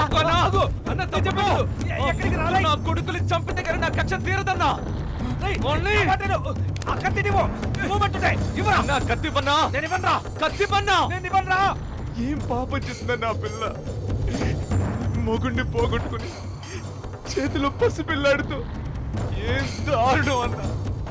ఆగు అన్న తప్పు ఎక్కడికి రాలే నా కొడుకుని చంపితే కానీ నా కక్ష తీరదన్నా ఓన్లీ ఆ కత్తి ఇవ్వు ఇవ్వమంటుంటే ఇవ్వరా నా కత్తి పన్నా నేను ఇవ్వనరా కత్తి పన్నా నేను ఇవ్వనరా ఏం పాపం చేసిందా నా పిల్ల మొగుడిని పోగొట్టుకుని చేతిలో పసిపిల్లాడుతూ ఏం దారుణం అన్నా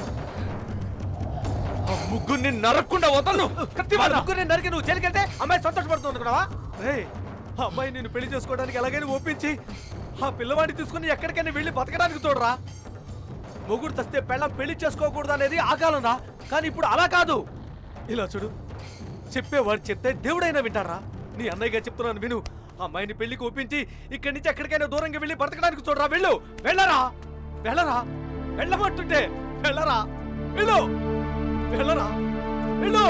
ఆ ముగ్గురిని నరక్కుండా వదలను కత్తి ముగ్గురిని నరికి నువ్వు జైలుకెళ్తే అమ్మాయి సంతోషపడుతుంది అనుకున్నావా రే ఆ అమ్మాయి నేను పెళ్లి చేసుకోవడానికి ఎలాగైనా ఒప్పించి ఆ పిల్లవాడిని తీసుకుని ఎక్కడికైనా వెళ్ళి బతకడానికి తోడరా మొగుడు తస్తే పెళ్ళం పెళ్లి చేసుకోకూడదు అనేది ఆ కాలంరా కానీ ఇప్పుడు అలా కాదు ఇలా చూడు చెప్పేవాడు చెప్తే దేవుడైనా వింటారా నీ అన్నయ్యగా చెప్తున్నాను విను ఆ అమ్మాయిని పెళ్లికి ఒప్పించి ఇక్కడి నుంచి ఎక్కడికైనా దూరంగా వెళ్ళి బతకడానికి చూడరా వెళ్ళు వెళ్ళరా వెళ్ళరా వెళ్ళమంటుంటే వెళ్ళరా వెళ్ళు వెళ్ళరా వెళ్ళు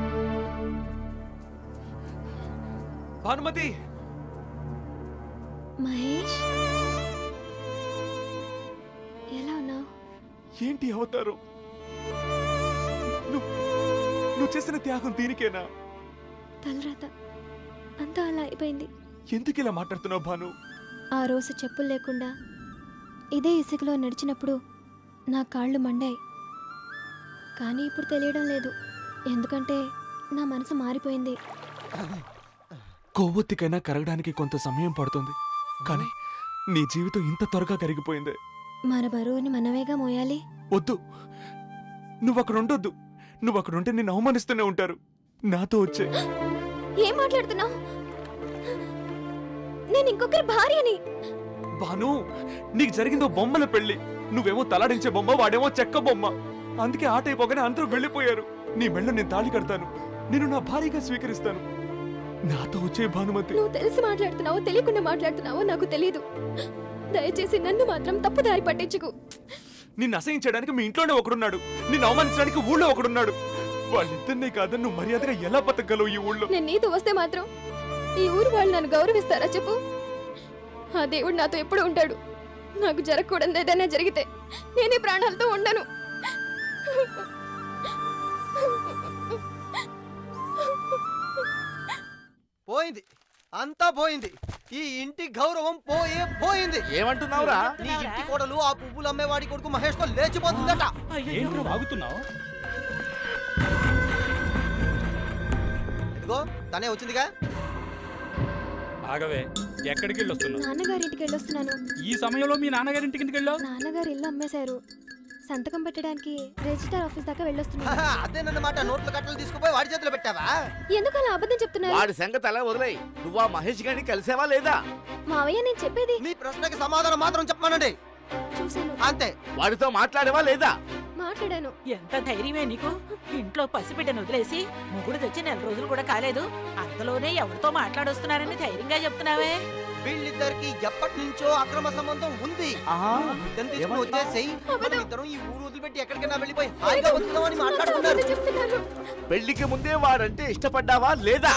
భానుమతి మహేష్ ఎలా ఉన్నావు ఏంటి అవతారం నువ్వు నువ్వు చేసిన త్యాగం దీనికేనా తలరాత అంతా అలా అయిపోయింది ఎందుకు ఇలా మాట్లాడుతున్నావు భాను ఆ రోజు చెప్పులు లేకుండా ఇదే ఇసుకలో నడిచినప్పుడు నా కాళ్ళు మండాయి కానీ ఇప్పుడు తెలియడం లేదు ఎందుకంటే నా మనసు మారిపోయింది కొవ్వొత్తికైనా కరగడానికి కొంత సమయం పడుతుంది కానీ నీ జీవితం ఇంత త్వరగా కరిగిపోయిందే మన బరువుని మనమేగా మోయాలి వద్దు నువ్వు అక్కడ ఉండొద్దు నువ్వు అక్కడ ఉంటే నిన్ను అవమానిస్తూనే ఉంటారు నాతో వచ్చే ఏం మాట్లాడుతున్నావు నేను ఇంకొకరి భార్యని భాను నీకు జరిగిందో బొమ్మల పెళ్లి నువ్వేమో తలాడించే బొమ్మ వాడేమో చెక్క బొమ్మ అందుకే ఆట అయిపోగానే అందరూ వెళ్ళిపోయారు నీ మెళ్ళ నేను తాళి కడతాను నేను నా భార్యగా స్వీకరిస్తాను నాతో వచ్చే భానుమతి నువ్వు తెలిసి మాట్లాడుతున్నావో తెలియకుండా మాట్లాడుతున్నావో నాకు తెలియదు దయచేసి నన్ను మాత్రం తప్పుదారి పట్టించుకు నిన్ను అసహించడానికి మీ ఇంట్లోనే ఒకడున్నాడు నిన్ను అవమానించడానికి ఊళ్ళో ఒకడున్నాడు వాళ్ళిద్దరినీ కాదని నువ్వు మర్యాదగా ఎలా బతకగలవు ఈ ఊళ్ళో నేను నీతో వస్తే మాత్రం ఈ ఊరు వాళ్ళు నన్ను గౌరవిస్తారా చెప్పు ఆ దేవుడు నాతో ఎప్పుడు ఉంటాడు నాకు జరగకూడదు ఏదైనా జరిగితే నేనే ప్రాణాలతో ఉండను పోయింది అంతా పోయింది ఈ ఇంటి గౌరవం పోయే పోయింది ఏమంటున్నావురా నీ ఇంటి కోడలు ఆ పువ్వులు అమ్మేవాడి కొడుకు మహేష్ తో లేచిపోతుందట ఏంట్రా వాగుతున్నావు ఇదిగో తనే వచ్చిందిగా ఆగవే ఎక్కడికి వెళ్ళొస్తున్నావు నాన్నగారింటికి వెళ్ళొస్తున్నాను ఈ సమయంలో మీ నాన్నగారింటికి ఎందుకు వెళ్ళావు నాన్నగారు ఇల్లు అమ్మేశారు సంతకం పెట్టడానికి రిజిస్టర్ ఆఫీస్ దాకా వెళ్ళొస్తున్నాను అదేనన్నమాట నోట్ల కట్టలు తీసుకుపోయి వాడి చేతిలో పెట్టావా ఎందుకు అలా అబద్ధం చెప్తున్నారు వాడి సంగతి అలా వదిలేయ్ నువ్వు ఆ మహేష్ గారిని కలిసావా లేదా మావయ్య నేను చెప్పేది మీ ప్రశ్నకి సమాధానం మాత్రం చెప్పమనండి చూశాను అంతే వాడితో మాట్లాడేవా లేదా మాట్లాడాను ఎంత ధైర్యమే నీకు ఇంట్లో పసిబిడ్డను వదిలేసి ముగుడు తెచ్చి నెల రోజులు కూడా కాలేదు అంతలోనే ఎవరితో మాట్లాడొస్తున్నారని ధైర్యంగా చెప్తున్నావే వీళ్ళిద్దరికి ఎప్పటి నుంచో అక్రమ సంబంధం ఉంది నువ్వు బిడ్డను తీసుకుని వచ్చేసేయ్ మనం ఇద్దరం ఈ ఊరు వదిలిపెట్టి ఎక్కడికైనా వెళ్ళిపోయి హాయిగా బతుకుదామని మాట్లాడుకున్నారు చెప్తున్నారు పెళ్లికి ముందే వాడంటే ఇష్టపడ్డావా లేదా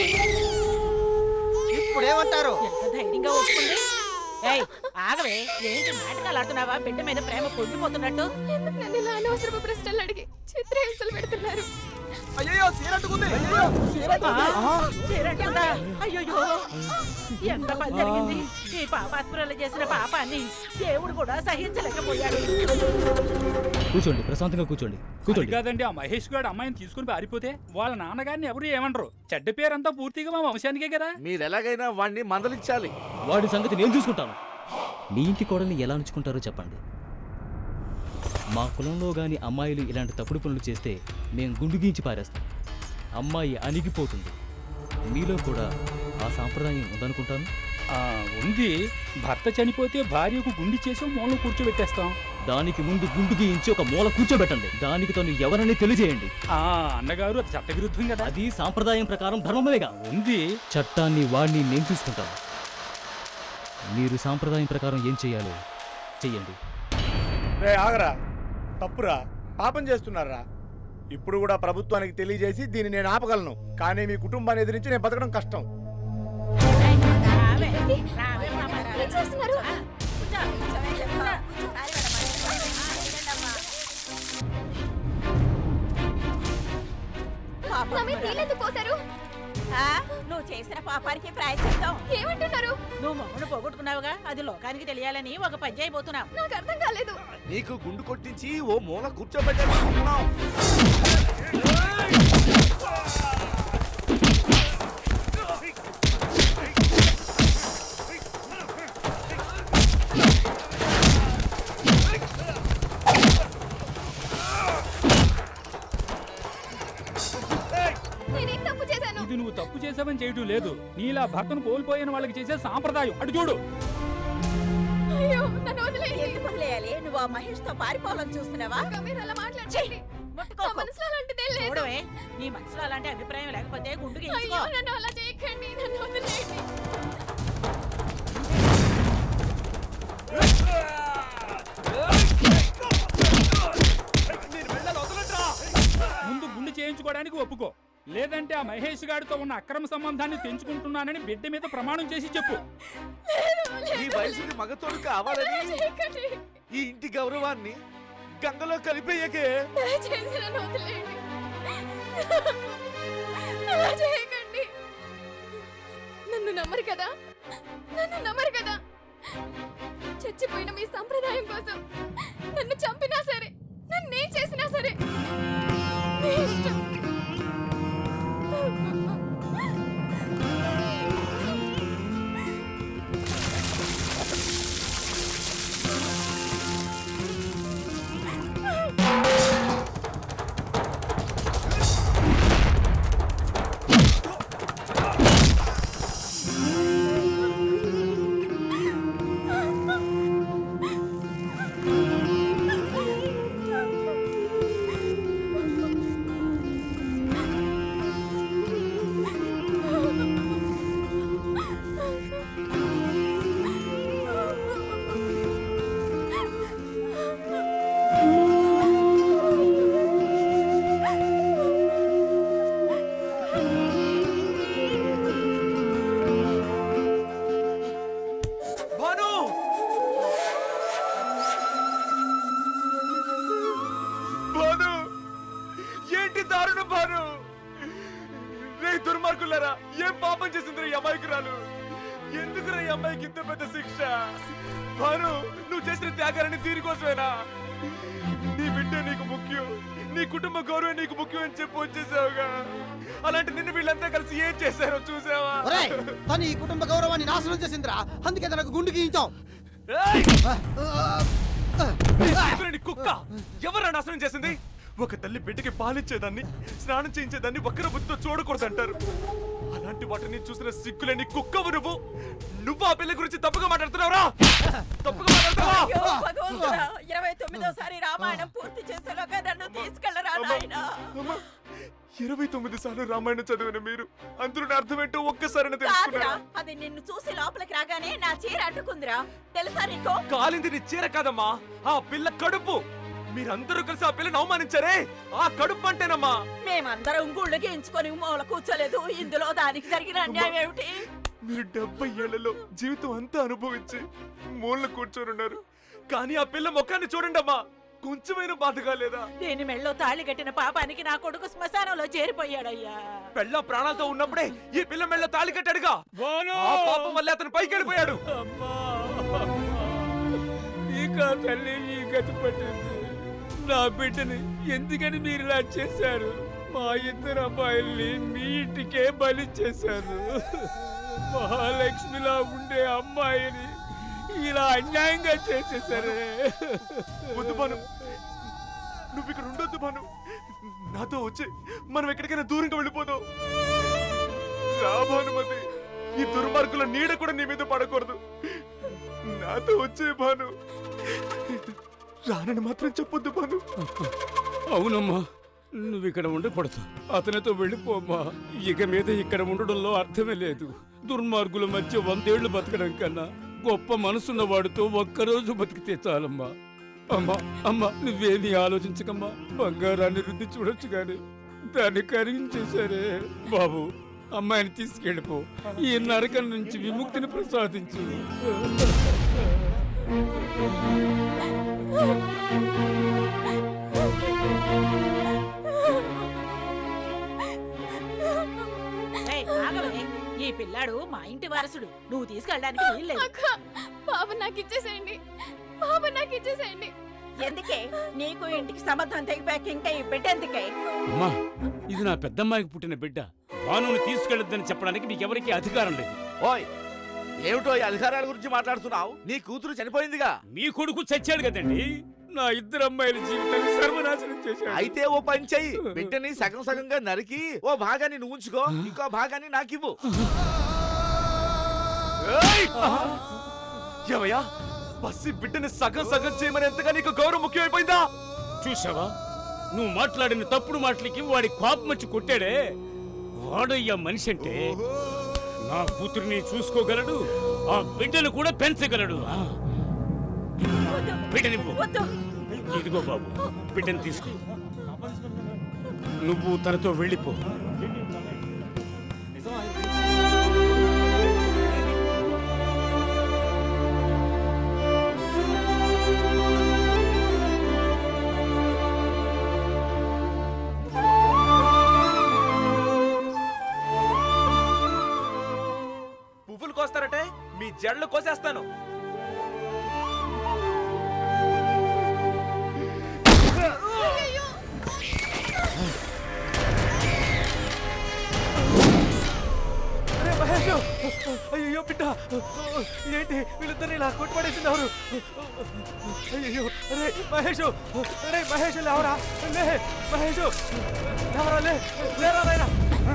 ఇప్పుడు ఏమంటారు ఎంత ధైర్యంగా ఒప్పుకుంది ఏయ్ ఆగవే ఏంటి నాటకాలు ఆడుతున్నావా బిడ్డ మీద ప్రేమ పొంగిపోతున్నట్టు ఎందుకు నన్ను ఇలా అనవసరపు ప్రశ్నలు అడిగి చిత్రహింసలు పెడుతున్నారు అయ్యో సీరట్టుకుంది చేరట్టుందా? అయ్యయ్యో ఎంత పని జరిగింది ఈ పాపాత్మురాలు చేసిన పాపాన్ని దేవుడు కూడా సహించలేకపోయాడు కూర్చోండి ప్రశాంతంగా కూర్చోండి అది కూర్చోండి కాదండి ఆ మహేష్ గారు అమ్మాయిని తీసుకుని పారిపోతే వాళ్ళ నాన్నగారిని ఎవరు ఏమనరు చెడ్డ పేరంతా పూర్తిగా మా వంశానికే కదా మీరు ఎలాగైనా వాడిని మందలించాలి వాడి సంగతి నేను చూసుకుంటాను మీ ఇంటి కోడల్ని ఎలా ఉంచుకుంటారో చెప్పండి మా కులంలో గాని అమ్మాయిలు ఇలాంటి తప్పుడు పనులు చేస్తే మేము గుండు గీంచి పారేస్తాం అమ్మాయి అణిగిపోతుంది మీలో కూడా ఆ సాంప్రదాయం ఉందనుకుంటాను ఆ, ఉంది భర్త చనిపోతే భార్యకు గుండి చేసి మూలం కూర్చోబెట్టేస్తాం దానికి ముందు గుండు గీయించి ఒక మూల కూర్చోబెట్టండి దానికి తను ఎవరని తెలియజేయండి ఆ అన్నగారు అది చట్టవిరుద్ధం కదా అది సాంప్రదాయం ప్రకారం ధర్మమేగా ఉంది చట్టాన్ని వాడిని నేను చూసుకుంటాను మీరు సాంప్రదాయం ప్రకారం ఏం చేయాలో చెయ్యండి రే ఆగరా తప్పురా పాపం చేస్తున్నారా ఇప్పుడు కూడా ప్రభుత్వానికి తెలియజేసి దీన్ని నేను ఆపగలను కానీ మీ కుటుంబాన్ని ఎదిరించి నేను బతకడం కష్టం రావే, రావే మామ, రావే. ఏం చేస్తున్నారు కూర్చో, కూర్చో. నా మీద నీళ్ళెందుకు పోశారు ఆ, నువ్వు చేసిన పాపానికి ప్రాయశ్చిత్తం ఏమంటున్నారు నువ్వు మొగుడు పోగొట్టుకున్నావుగా అది లోకానికి తెలియాలని ఒక పని చేయబోతున్నావు నాకు అర్థం కాలేదు నీకు గుండు కొట్టించి ఓ మూల కూర్చోబెట్టాలనుకుంటున్నావు నేనేం తప్పు చేశాను ఇది నువ్వు తప్పు చేసావని చేయటం లేదు నీలా భర్తను కోల్పోయిన వాళ్ళకి చేసే సాంప్రదాయం అటు చూడు అయ్యో నన్ను వదిలేయండి ఎందుకు వదిలేయాలి నువ్వు ఆ మహేష్ తో పారిపోవాలని చూస్తున్నావా ఇంకా మీరు అలా మాట్లాడండి నా ముట్టుకోకు. మనసులో అలాంటిదేం లేదు చూడవే నీ మనసులో అలాంటి అభిప్రాయం లేకపోతే గుండు గీయించుకో అయ్యో నన్ను అలా చేయకండి నన్ను వదిలేయండి నేను వెళ్ళాలి వదలండ్రా. ముందు గుండు చేయించుకోవడానికి ఒప్పుకో లేదంటే ఆ మహేష్ గారితో ఉన్న అక్రమ సంబంధాన్ని తెంచుకుంటున్నానని బిడ్డ మీద ప్రమాణం చేసి చెప్పు ఈ వయసుకి మగతోడు కావాలని చేయకండి ఈ ఇంటి గౌరవాన్ని గంగలో కలిపేయకే దయచేసి నన్ను వదిలేయండి అలా చేయకండి నన్ను నమ్మరు కదా నన్ను నమ్మరు కదా చచ్చిపోయిన మీ సంప్రదాయం కోసం నన్ను చంపినా సరే నన్ను ఏం చేసినా సరే మీ ఇష్టం భాను భాను ఏంటి దారుణం భాను రే దుర్మార్గులారా ఏం పాపం చేసింది ఈ అమాయకురాలు ఎందుకు ఈ అమ్మాయికి ఇంత పెద్ద శిక్ష భాను నువ్వు చేసిన త్యాగాలని తీరి కోసమేనా నీ బిడ్డ నీకు ముఖ్యం నీ కుటుంబ గౌరవం నీకు ముఖ్యం అని చెప్పి వచ్చేసావుగా అలాంటి నిన్ను వీళ్ళంతా కలిసి ఏం చేశారో చూసావా ఒరేయ్ తను ఈ కుటుంబ గౌరవాన్ని నాశనం చేసిందిరా అందుకే తనకు గుండు గీయించాం ఏయ్! ఆ, ఆ, నీ చేతులని కుక్క ఎవరా నాశనం చేసింది ఒక తల్లి బిడ్డకి పాలిచ్చేదాన్ని స్నానం చేయించేదాన్ని వక్ర బుద్ధితో చూడకూడదంటారు అలాంటి వాటిని చూసిన సిగ్గులేని కుక్కవు నువ్వు నువ్వు ఆ పిల్ల గురించి తప్పుగా మాట్లాడుతున్నావురా తప్పుగా మాట్లాడుతున్నావా అయ్యో భగవంతుడా ఇరవై తొమ్మిదోసారి రామాయణం పూర్తి చేసేలోగా నన్ను తీసుకెళ్ళరా నాయనా అమ్మా, ఇరవై తొమ్మిది సార్లు రామాయణం చదివిన మీరు అందులో అర్థం ఏంటో ఒక్కసారి కాదురా తెలుసుకున్నా అది నిన్ను చూసి లోపలికి రాగానే నా చీర అడ్డుకుందిరా తెలుసా నీకు కాలింది నీ చీర కాదమ్మా ఆ పిల్ల కడుపు మీరందరూ కలిసి ఆ పిల్లని అవమానించారే ఆ కడుపు అంటేనమ్మా మేమందరం గుళ్ళు గీయించుకొని మూల కూర్చోలేదు ఇందులో దానికి జరిగిన అన్యాయం ఏమిటి మీరు డెబ్బై ఏళ్లలో జీవితం అంతా అనుభవించి మూలన కూర్చొని ఉన్నారు కానీ ఆ పిల్ల ముఖాన్ని చూడండి అమ్మా కొంచెమైనా బాధగా లేదా దీని మెళ్ళో తాళి కట్టిన పాపానికి నా కొడుకు శ్మశానంలో చేరిపోయాడయ్యా పెళ్ళ ప్రాణాలతో ఉన్నప్పుడే ఈ పిల్ల మెళ్ళ తాళి కట్టాడుగా ఆ పాపం వల్ల అతను పైకి వెళ్ళిపోయాడు ఇక తల్లి ఈ గతి పట్టింది నా బిడ్డని ఎందుకని మీరు ఇలా చేశారు మా ఇద్దరు అబ్బాయిల్ని మీ ఇంటికే బలి చేశారు మహాలక్ష్మిలా ఉండే అమ్మాయిని ఇలా అన్యాయంగా చేసేసారే వద్దు భాను నువ్వు ఇక్కడ ఉండొద్దు భాను నాతో వచ్చి మనం ఎక్కడికైనా దూరంగా వెళ్ళిపోదాం రా భానుమతి ఈ దుర్మార్గుల నీడ కూడా నీ మీద పడకూడదు నాతో వచ్చే భాను రానని మాత్రం చెప్పొద్దు భాను అవునమ్మా నువ్వు ఇక్కడ ఉండకూడదు అతనితో వెళ్ళిపోమ్మా ఇక మీద ఇక్కడ ఉండడంలో అర్థమే లేదు దుర్మార్గుల మధ్య వందేళ్లు బతకడం కన్నా గొప్ప మనసున్న వాడితో ఒక్కరోజు బతికితే చాలమ్మా అమ్మా అమ్మా నువ్వేమీ ఆలోచించకమ్మా బంగారాన్ని రుద్ది చూడొచ్చు కానీ దాన్ని కరిగించేశారే బాబు అమ్మాయిని తీసుకెళ్ళిపో ఈ నరకం నుంచి విముక్తిని ప్రసాదించు ఏయ్, పిల్లాడు మా ఇంటి వారసుడు నువ్వు తీసుకెళ్ళడానికి వీల్లేదు అక్క బాబు నాకు ఇచ్చేసేయండి బాబు నాకు ఇచ్చేసేయండి ఎందుకే నీకు ఇంటికి సంబంధం తెగిపోయాక ఇంకా ఈ బిడ్డ ఎందుకే అమ్మా ఇది నా పెద్దమ్మాయికి పుట్టిన బిడ్డ భానుని తీసుకెళ్ళొద్దని చెప్పడానికి మీకెవరికీ అధికారం లేదు ఓయ్ ఏమిటో ఈ అధికారాల గురించి మాట్లాడుతున్నావు నీ కూతురు చనిపోయిందిగా మీ కొడుకు చచ్చాడు కదండి నా ఇద్దరు అమ్మాయిల జీవితాన్ని సర్వనాశనం చేశాడు అయితే ఓ పని చెయ్యి బిడ్డని సగం సగంగా నరికి ఓ భాగాన్ని నువ్వు ఉంచుకో ఇంకో భాగాన్ని నాకివ్వు ఏమయ్యా బస్సి బిడ్డని సగం సగం చేయమని ఎంతగా నీకు గౌరవం ముఖ్యమైపోయిందా చూసావా నువ్వు మాట్లాడిన తప్పుడు మాటలకి వాడి కోపం వచ్చి కొట్టాడే వాడయ్యా మనిషి అంటే నా కూతురిని చూసుకోగలడు ఆ బిడ్డను కూడా పెంచగలడు ఆ. బిడ్డనివ్వు వద్దు ఇదిగో బాబు బిడ్డను తీసుకో నువ్వు తనతో వెళ్ళిపో పువ్వులు కోస్తారటే మీ జడలు కోసేస్తాను అరే మహేష్ అయ్యో బిడ్డ ఏంటి వీళ్ళిద్దరిని ఇలా కొట్టుపడేసినారు అయ్యో అరే మహేష్ అరే మహేష్ లేవరా లే మహేష్ లేవరా లే లేరా నాయనా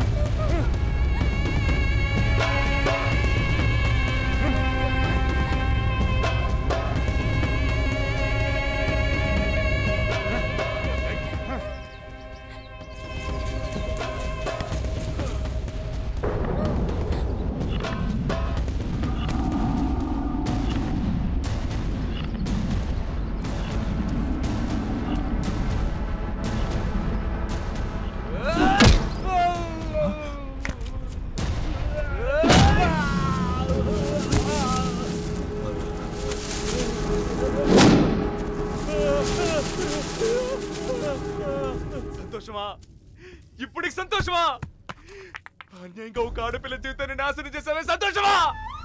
సంతోషమా ఇప్పటికి సంతోషమా అన్యాయంగా ఒక ఆడపిల్ల జీవితాన్ని నాశనం చేసావే సంతోషమా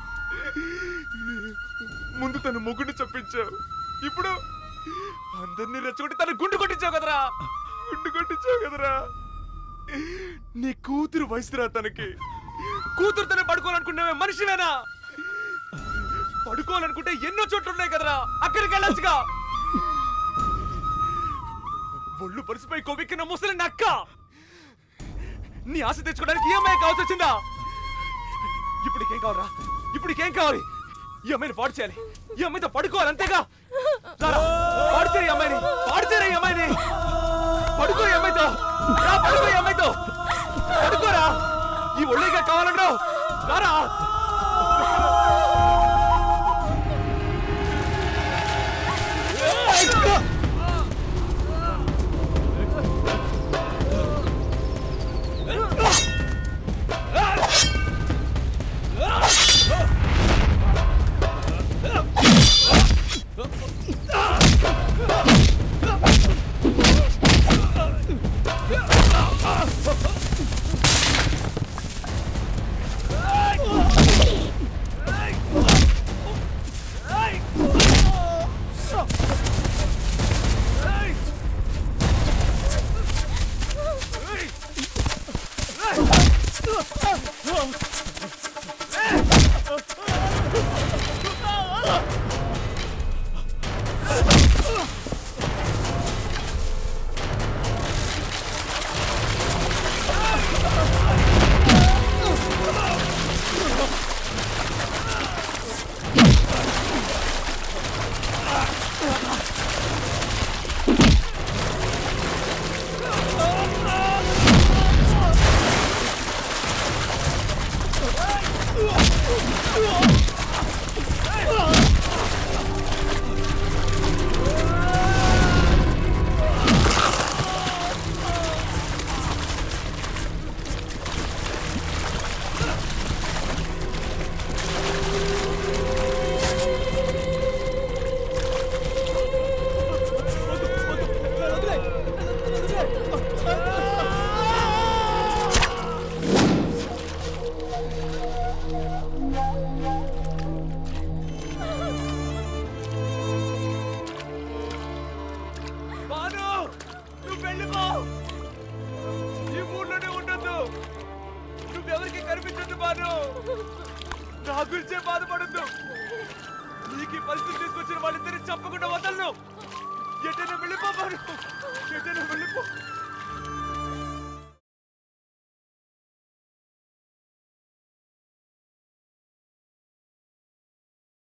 ముందు తను మొగుడిని చొప్పించావు ఇప్పుడు అందరినీ రెచ్చగొట్టి తను గుండు కొట్టించావు కదరా గుండు కొట్టించావు కదరా నీ కూతురు వయసురా తనకి కూతురుతోనే పడుకోవాలనుకున్నావే మనిషివేనా పడుకోవాలనుకుంటే ఎన్నో చోట్ల ఉన్నాయి కదరా అక్కడికి వెళ్ళొచ్చుగా ఒళ్ళు పరిసిపోయి కొవ్వెక్కిన ముసలి నక్క నీ ఆశ తెచ్చుకోవడానికి ఈ అమ్మాయి కావాల్సి వచ్చిందా ఇప్పటికేం కావాలరా ఇప్పటికేం కావాలి ఈ అమ్మాయిని పాడు చేయాలి ఈ అమ్మాయితో పడుకోవాలి అంతేగా రారా, పాడు చేయి ఈ అమ్మాయిని పాడు చేయి ఈ అమ్మాయిని పడుకో ఈ అమ్మాయితో రా, పడుకో ఈ అమ్మాయితో పడుకోరా ఈ ఒళ్ళిగా కావాలంటావు రారా ఆ వెళ్ళిపో ఈ ఊర్లోనే ఉండొద్దు నువ్వెవరికి కనిపించద్దు బాను నా గురించే బాధపడద్దు నీకు ఈ పరిస్థితి తీసుకొచ్చిన వాళ్ళిద్దరిని చంపకుండా వదలను ఎటైనా వెళ్ళిపో బాను ఎటైనా వెళ్ళిపో